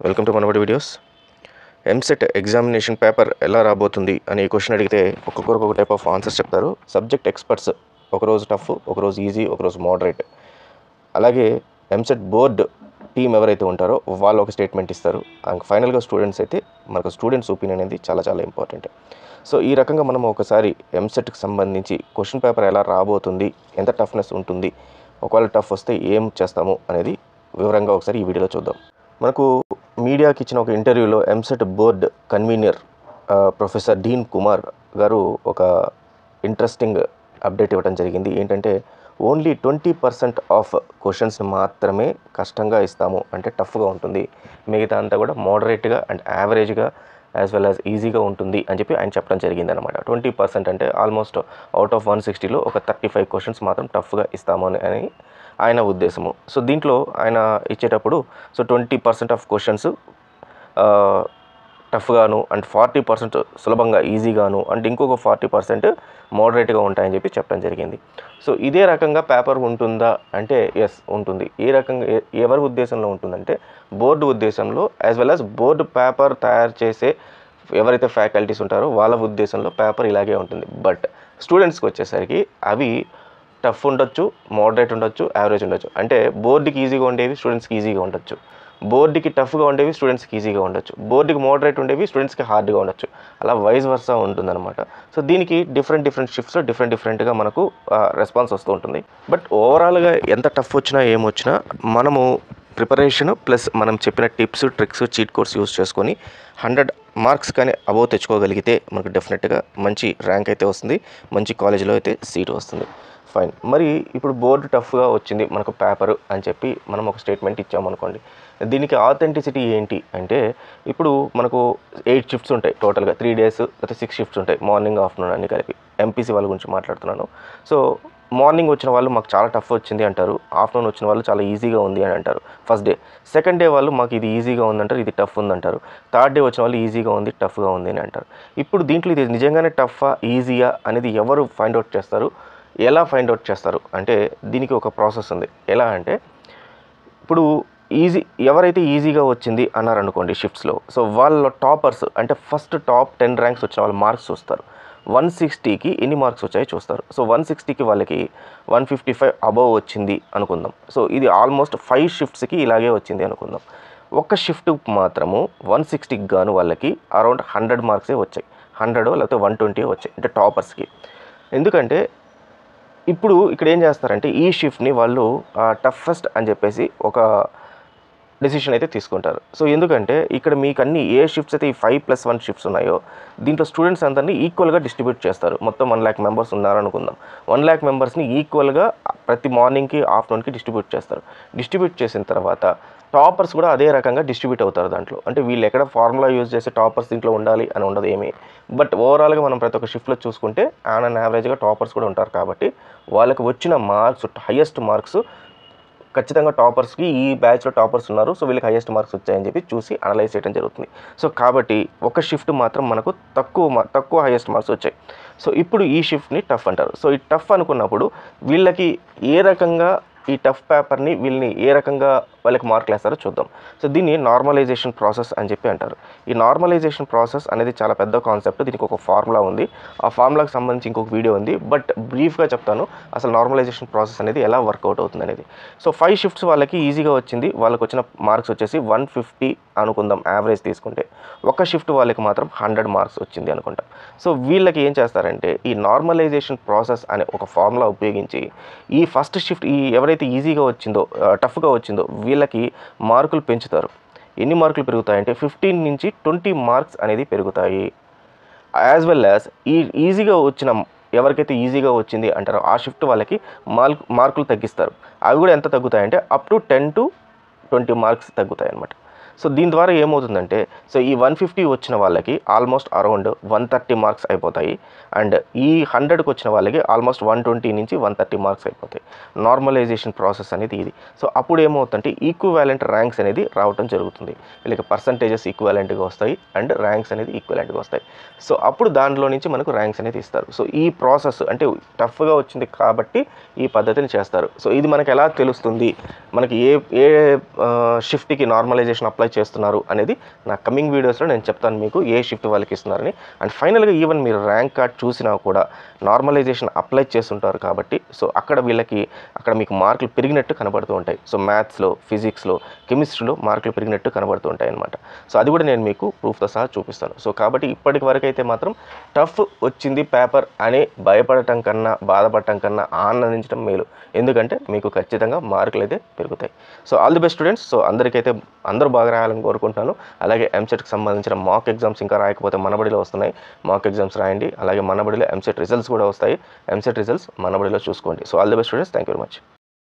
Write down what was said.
welcome to Manabadi videos EAMCET examination paper ఎలా రాబోతుంది అని క్వశ్చన్ అడిగితే ఒక్కొక్కరికి ఒక టైప్ ఆఫ్ ఆన్సర్స్ చెప్తారు సబ్జెక్ట్ ఎక్స్పర్ట్స్ ఒకరోజు టఫ్ ఒకరోజు ఈజీ ఒకరోజు మోడరేట్ అలాగే ఎంసెట్ బోర్డ్ టీం ఎవరైతే ఉంటారో వాళ్ళు ఒక స్టేట్మెంట్ ఇస్తారు అండ్ ఫైనల్గా స్టూడెంట్స్ అయితే మనకు స్టూడెంట్స్ ఒపీనియన్ అనేది చాలా చాలా ఇంపార్టెంట్ సో ఈ రకంగా మనం ఒకసారి ఎంసెట్కి సంబంధించి క్వశ్చన్ పేపర్ ఎలా రాబోతుంది ఎంత టఫ్నెస్ ఉంటుంది ఒకవేళ టఫ్ వస్తే ఏం చేస్తాము అనేది వివరంగా ఒకసారి ఈ వీడియోలో చూద్దాం మనకు మీడియాకి ఇచ్చిన ఒక ఇంటర్వ్యూలో ఎంసెట్ బోర్డ్ కన్వీనర్ ఆ, ప్రొఫెసర్ డీన్ కుమార్ గారు ఒక ఇంట్రెస్టింగ్ అప్డేట్ ఇవ్వడం జరిగింది ఏంటంటే ఓన్లీ ట్వంటీ పర్సెంట్ ఆఫ్ క్వశ్చన్స్ని మాత్రమే కష్టంగా ఇస్తాము అంటే టఫ్గా ఉంటుంది మిగతా అంతా కూడా మోడరేట్గా అండ్ యావరేజ్గా యాజ్ వెల్ యాజ్ ఈజీగా ఉంటుంది అని చెప్పి ఆయన చెప్పడం జరిగింది అనమాట ట్వంటీ పర్సెంట్ అంటే ఆల్మోస్ట్ అవుట్ ఆఫ్ వన్ సిక్స్టీలో ఒక థర్టీ ఫైవ్ క్వశ్చన్స్ మాత్రం టఫ్గా ఇస్తాము అని అని ఆయన ఉద్దేశము సో దీంట్లో ఆయన ఇచ్చేటప్పుడు so twenty percent of questions టఫ్గాను అండ్ ఫార్టీ పర్సెంట్ సులభంగా ఈజీగాను అండ్ ఇంకొక ఫార్టీ పర్సెంట్ మోడరేట్గా ఉంటాయని చెప్పి చెప్పడం జరిగింది సో ఇదే రకంగా పేపర్ ఉంటుందా అంటే ఎస్ ఉంటుంది ఏ రకంగా ఏ- ఎవరి ఉద్దేశంలో ఉంటుందంటే బోర్డు ఉద్దేశంలో as well as board paper తయారు చేసే ఎవరైతే ఫ్యాకల్టీస్ ఉంటారో వాళ్ళ ఉద్దేశంలో పేపర్ ఇలాగే ఉంటుంది బట్ స్టూడెంట్స్కి వచ్చేసరికి అవి టఫ్ ఉండొచ్చు మోడరేట్ ఉండొచ్చు యావరేజ్ ఉండొచ్చు అంటే బోర్డుకి ఈజీగా ఉండేవి స్టూడెంట్స్కి ఈజీగా ఉండొచ్చు బోర్డుకి టఫ్గా ఉండేవి స్టూడెంట్స్కి ఈజీగా ఉండొచ్చు బోర్డుకి మోడరేట్ ఉండేవి స్టూడెంట్స్కి హార్డ్గా ఉండొచ్చు అలా వైజ్ వర్సా ఉంటుందన్నమాట సో దీనికి డిఫరెంట్ డిఫరెంట్ షిఫ్ట్స్ డిఫరెంట్ డిఫరెంట్గా మనకు రెస్పాన్స్ వస్తూ ఉంటుంది బట్ ఓవరాల్గా ఎంత టఫ్ వచ్చినా ఏమొచ్చినా మనము ప్రిపరేషన్ ప్లస్ మనం చెప్పిన tips tricks cheat course use చేసుకొని హండ్రెడ్ మార్క్స్ కానీ అబోవ్ తెచ్చుకోగలిగితే మనకు డెఫినెట్గా మంచి ర్యాంక్ అయితే వస్తుంది మంచి కాలేజీలో అయితే సీట్ వస్తుంది ఫైన్ మరి ఇప్పుడు బోర్డు టఫ్గా వచ్చింది మనకు పేపర్ అని చెప్పి మనం ఒక స్టేట్మెంట్ ఇచ్చామనుకోండి దీనికి ఆథెంటిసిటీ ఏంటి అంటే ఇప్పుడు మనకు ఎయిట్ షిఫ్ట్స్ ఉంటాయి టోటల్గా త్రీ డేస్ లేకపోతే సిక్స్ షిఫ్ట్స్ ఉంటాయి మార్నింగ్ ఆఫ్టర్నూన్ అన్ని కలిపి ఎంపీసీ వాళ్ళ గురించి మాట్లాడుతున్నాను సో మార్నింగ్ వచ్చిన వాళ్ళు మాకు చాలా టఫ్ వచ్చింది అంటారు ఆఫ్టర్నూన్ వచ్చిన వాళ్ళు చాలా ఈజీగా ఉంది అని అంటారు ఫస్ట్ డే సెకండ్ డే వాళ్ళు మాకు ఇది ఈజీగా ఉందంటారు ఇది టఫ్ ఉందంటారు థర్డ్ డే వచ్చిన వాళ్ళు ఈజీగా ఉంది టఫ్గా ఉంది అని అంటారు ఇప్పుడు దీంట్లో ఇది నిజంగానే టఫా ఈజీయా అనేది ఎవరు ఫైండ్ అవుట్ చేస్తారు ఎలా ఫైండ్ అవుట్ చేస్తారు అంటే దీనికి ఒక ప్రాసెస్ ఉంది ఎలా అంటే ఇప్పుడు ఈజీ ఎవరైతే ఈజీగా వచ్చింది అన్నారు అనుకోండి షిఫ్ట్స్లో సో వాళ్ళ టాపర్స్ అంటే ఫస్ట్ టాప్ టెన్ ర్యాంక్స్ వచ్చిన వాళ్ళు మార్క్స్ చూస్తారు వన్ సిక్స్టీకి ఎన్ని మార్క్స్ వచ్చాయో చూస్తారు సో వన్ సిక్స్టీకి వాళ్ళకి వన్ ఫిఫ్టీ ఫైవ్ అబవ్ వచ్చింది అనుకుందాం సో ఇది ఆల్మోస్ట్ ఫైవ్ షిఫ్ట్స్కి ఇలాగే వచ్చింది అనుకుందాం ఒక్క షిఫ్ట్ మాత్రము వన్ సిక్స్టీకి గాను వాళ్ళకి అరౌండ్ హండ్రెడ్ మార్క్సే వచ్చాయి హండ్రెడ్ లేకపోతే వన్ ట్వంటీ వచ్చాయి అంటే టాపర్స్కి ఎందుకంటే ఇప్పుడు ఇక్కడ ఏం చేస్తారంటే ఈ షిఫ్ట్ని వాళ్ళు టఫెస్ట్ అని చెప్పేసి ఒక డెసిషన్ అయితే తీసుకుంటారు సో ఎందుకంటే ఇక్కడ మీకు అన్ని ఏ షిఫ్ట్స్ అయితే ఈ ఫైవ్ ప్లస్ వన్ షిఫ్ట్స్ ఉన్నాయో దీంట్లో స్టూడెంట్స్ అందరినీ ఈక్వల్గా డిస్ట్రిబ్యూట్ చేస్తారు మొత్తం వన్ ల్యాక్ మెంబర్స్ ఉన్నారనుకుందాం వన్ ల్యాక్ మెంబర్స్ని ఈక్వల్గా ప్రతి మార్నింగ్కి ఆఫ్టర్నూన్కి డిస్ట్రిబ్యూట్ చేస్తారు డిస్ట్రిబ్యూట్ చేసిన తర్వాత టాపర్స్ కూడా అదే రకంగా డిస్ట్రిబ్యూట్ అవుతారు దాంట్లో అంటే వీళ్ళు ఎక్కడ ఫార్ములా యూజ్ చేసి టాపర్స్ దీంట్లో ఉండాలి అని ఉండదు ఏమీ బట్ ఓవరాల్గా మనం ప్రతి ఒక్క షిఫ్ట్లో చూసుకుంటే ఆన్ అండ్ యావరేజ్గా టాపర్స్ కూడా ఉంటారు కాబట్టి వాళ్ళకి వచ్చిన మార్క్స్ హయ్యెస్ట్ మార్క్స్ ఖచ్చితంగా టాపర్స్కి ఈ బ్యాచ్లో టాపర్స్ ఉన్నారు సో వీళ్ళకి హైయెస్ట్ మార్క్స్ వచ్చాయని చెప్పి చూసి అనలైజ్ చేయడం జరుగుతుంది సో కాబట్టి ఒక షిఫ్ట్ మాత్రం మనకు తక్కువ మా- తక్కువ హైయెస్ట్ మార్క్స్ వచ్చాయి సో ఇప్పుడు ఈ షిఫ్ట్ని టఫ్ అంటారు సో ఈ టఫ్ అనుకున్నప్పుడు వీళ్ళకి ఏ రకంగా ఈ టఫ్ పేపర్ని వీళ్ళని ఏ రకంగా వాళ్ళకి మార్కులు వేస్తారో చూద్దాం సో దీన్ని నార్మలైజేషన్ ప్రాసెస్ అని చెప్పి అంటారు ఈ నార్మలైజేషన్ ప్రాసెస్ అనేది చాలా పెద్ద కాన్సెప్ట్ దీనికి ఒక ఫార్ములా ఉంది ఆ ఫార్ములాకి సంబంధించి ఇంకొక వీడియో ఉంది బట్ బ్రీఫ్గా చెప్తాను అసలు నార్మలైజేషన్ ప్రాసెస్ అనేది ఎలా వర్కౌట్ అవుతుంది అనేది సో ఫైవ్ షిఫ్ట్స్ వాళ్ళకి ఈజీగా వచ్చింది వాళ్ళకి వచ్చిన మార్క్స్ వచ్చేసి వన్ ఫిఫ్టీ అనుకుందాం యావరేజ్ తీసుకుంటే ఒక షిఫ్ట్ వాళ్ళకి మాత్రం హండ్రెడ్ మార్క్స్ వచ్చింది అనుకుంటాం సో వీళ్ళకి ఏం చేస్తారంటే ఈ నార్మలైజేషన్ ప్రాసెస్ అనే ఒక ఫార్ములా ఉపయోగించి ఈ ఫస్ట్ షిఫ్ట్ ఈ ఎవరైతే ఈజీగా వచ్చిందో టఫ్గా వచ్చిందో వీళ్ళకి మార్కులు పెంచుతారు ఎన్ని మార్కులు పెరుగుతాయంటే ఫిఫ్టీన్ నుంచి ట్వంటీ మార్క్స్ అనేది పెరుగుతాయి యాజ్ వెల్ యాజ్ ఈ ఈజీగా వచ్చిన ఎవరికైతే ఈజీగా వచ్చింది అంటారో ఆ షిఫ్ట్ వాళ్ళకి మార్క్ మార్కులు తగ్గిస్తారు అవి కూడా ఎంత తగ్గుతాయంటే up to ten to twenty marks తగ్గుతాయి అన్నమాట సో దీని ద్వారా ఏమవుతుందంటే సో ఈ వన్ ఫిఫ్టీ వచ్చిన వాళ్ళకి almost around one thirty marks అయిపోతాయి అండ్ ఈ హండ్రెడ్కి వచ్చిన వాళ్ళకి ఆల్మోస్ట్ వన్ ట్వంటీ నుంచి వన్ థర్టీ మార్క్స్ అయిపోతాయి నార్మలైజేషన్ ప్రాసెస్ అనేది ఇది సో అప్పుడు ఏమవుతుందంటే ఈక్వాలెంట్ ర్యాంక్స్ అనేది రావటం జరుగుతుంది వీళ్ళకి పర్సంటేజెస్ ఈక్వాలెంట్గా వస్తాయి అండ్ ర్యాంక్స్ అనేది ఈక్వాలెంట్గా వస్తాయి సో అప్పుడు దాంట్లో నుంచి మనకు ర్యాంక్స్ అనేది ఇస్తారు సో ఈ ప్రాసెస్ అంటే టఫ్గా వచ్చింది కాబట్టి ఈ పద్ధతిని చేస్తారు సో ఇది మనకి ఎలా తెలుస్తుంది మనకి ఏ ఏ షిఫ్ట్కి నార్మలైజేషన్ అప్లై అప్లై చేస్తున్నారు అనేది నా కమింగ్ వీడియోస్లో నేను చెప్తాను మీకు ఏ షిఫ్ట్ వాళ్ళకి ఇస్తున్నారని అండ్ ఫైనల్గా ఈవెన్ మీరు ర్యాంక్ కార్డ్ చూసినా కూడా నార్మలైజేషన్ అప్లై చేస్తుంటారు కాబట్టి సో అక్కడ వీళ్ళకి అక్కడ మీకు మార్కులు పెరిగినట్టు కనబడుతూ ఉంటాయి సో మ్యాథ్స్లో ఫిజిక్స్లో కెమిస్ట్రీలో మార్కులు పెరిగినట్టు కనబడుతూ ఉంటాయి అనమాట సో అది కూడా నేను మీకు ప్రూఫ్తో సహా చూపిస్తాను సో కాబట్టి ఇప్పటి వరకు అయితే మాత్రం టఫ్ వచ్చింది పేపర్ అని భయపడటం కన్నా బాధపడటం కన్నా ఆనందించడం మేలు ఎందుకంటే మీకు ఖచ్చితంగా మార్కులు అయితే పెరుగుతాయి so all the best students so అందరికైతే అందరూ బాగా రాయాలని కోరుకుంటున్నాను అలాగే ఎంసెట్కి సంబంధించిన మాక్ ఎగ్జామ్స్ ఇంకా రాయకపోతే మనబడిలో వస్తున్నాయి మాక్ ఎగ్జామ్స్ రాయండి అలాగే మనబడిలో ఎంసెట్ రిజల్ట్స్ కూడా వస్తాయి ఎంసెట్ రిజల్ట్స్ మనబడిలో చూసుకోండి so all the best students thank you very much